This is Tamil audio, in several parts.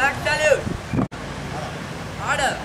Flag salute. Order.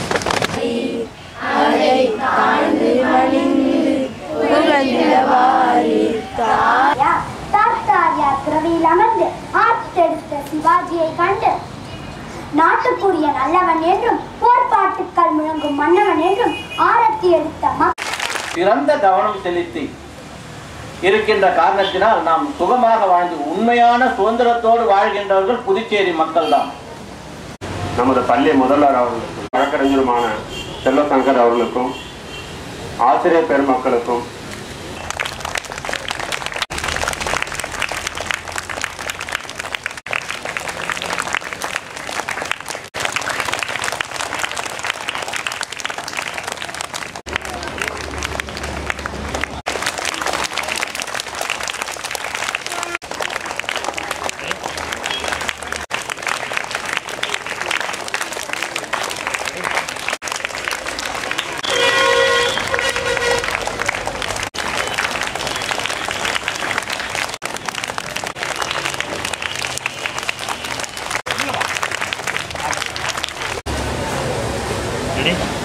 ஐயா, தாத்தாரியா துறவியில் அமர்ந்து ஆத்தெடுத்த சிவாஜியை கண்டு நாட்டுக்குரிய நல்லவன் என்றும் போர்ப்பாட்டுக்கள் முழங்கும் மன்னவன் என்றும் ஆரத்தி எடுத்த மக் சிறந்த கவனம் செலுத்தி இருக்கின்ற காரணத்தினால் நாம் சுகமாக வாழ்ந்து உண்மையான சுதந்திரத்தோடு வாழ்கின்றவர்கள் புதுச்சேரி மக்கள்தான் நமது பள்ளி முதல்வர் அவர்களுக்கும் வழக்கறிஞருமான செல்வசங்கர் அவர்களுக்கும் ஆசிரியர் பெருமக்களுக்கும் Ready?